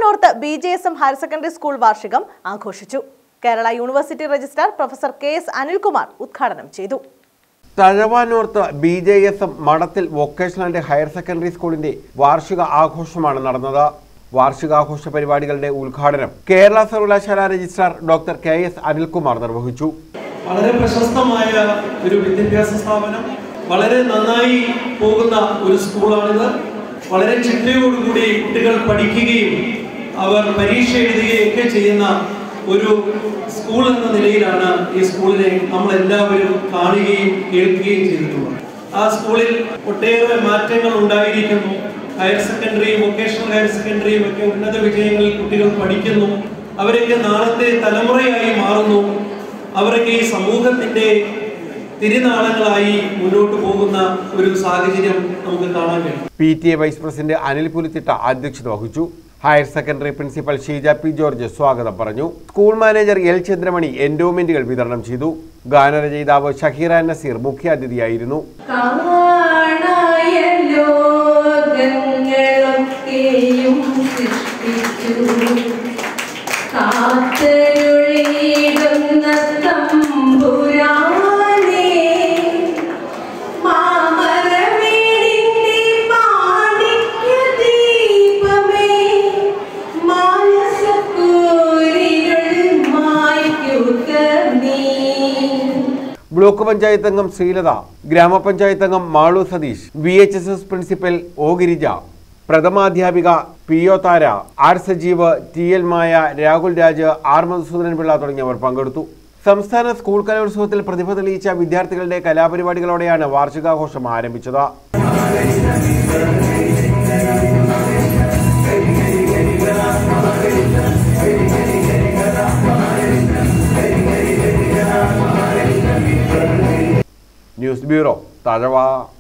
north B J S M higher secondary school വാർഷികം ആഘോഷിച്ചു Kerala university registrar professor K S Anilkumar ഉദ്ഘാടനം ചെയ്തു Thazhava north B J S M Madathil vocational and higher secondary സ്കൂളിന്റെ വാർഷിക ആഘോഷമാണ് നടന്നത് വാർഷികാഘോഷ പരിപാടികളുടെ ഉദ്ഘാടനം കേരള സർവകലാശാല registrar doctor K S Anilkumar നിർവഹിച്ചു വളരെ പ്രശസ്തമായ ഒരു വിദ്യാഭ്യാസ സ്ഥാപനം വളരെ നന്നായി പോകുന്ന ഒരു സ്കൂളാണിത് വളരെ ചിട്ടയോടുകൂടി കുട്ടികൾ പഠിക്കുകയും അവർ പരീക്ഷ എഴുതുകയും ഒക്കെ ചെയ്യുന്ന ഒരു സ്കൂൾ എന്ന നിലയിലാണ് ഈ സ്കൂളിനെ നമ്മൾ എല്ലാവരും കാണുകയും കേൾക്കുകയും ചെയ്തിട്ടുള്ളത് ആ സ്കൂളിൽ ഒട്ടേറെ മാറ്റങ്ങൾ ഉണ്ടായിരിക്കുന്നു ഹയർ സെക്കൻഡറിയും വൊക്കേഷണൽ ഹയർ സെക്കൻഡറിയും ഒക്കെ ഉന്നത വിജയങ്ങളിൽ കുട്ടികൾ പഠിക്കുന്നു അവരൊക്കെ നാളത്തെ തലമുറയായി മാറുന്നു അവരൊക്കെ ഈ സമൂഹത്തിന്റെ തിരുനാളങ്ങളായി മുന്നോട്ട് പോകുന്ന ഒരു സാഹചര്യം നമുക്ക് കാണാൻ കഴിയും P T A vice president Anil Pulithitta അധ്യക്ഷത വഹിച്ചു higher secondary principal Sheeja P George സ്വാഗതം പറഞ്ഞു സ്കൂൾ മാനേജർ എൽ ചന്ദ്രമണി എൻഡോമെന്റുകൾ വിതരണം ചെയ്തു ഗാനരചയിതാവ് ഷഹീറ നസീർ മുഖ്യാതിഥിയായിരുന്നു കാണായ ലോകങ്ങളൊക്കെയും സൃഷ്ടിച്ചു കാത്തരുളിടുന്ന തമ്പുരാനേ മാമരവീടിന്റെ മാണിക്യ ദീപമേ മാനസക്കൂരിരുൾ മായ്ക്കുക നീ ബ്ലോക്ക് പഞ്ചായത്ത് അംഗം ശ്രീലത ഗ്രാമപഞ്ചായത്ത് അംഗം Malu Satheesh V H S S principal O Girija പ്രഥമാധ്യാപിക P O Thara R Sajeev T L Maya Rahul Raj R Madhusoodanan Pillai തുടങ്ങിയവർ പങ്കെടുത്തു സംസ്ഥാന സ്കൂൾ കലോത്സവത്തിൽ പ്രതിഭ തെളിയിച്ച വിദ്യാർത്ഥികളുടെ കലാപരിപാടികളോടെയാണ് വാർഷികാഘോഷം ആരംഭിച്ചത് ന്യൂസ് ബ്യൂറോ തഴവ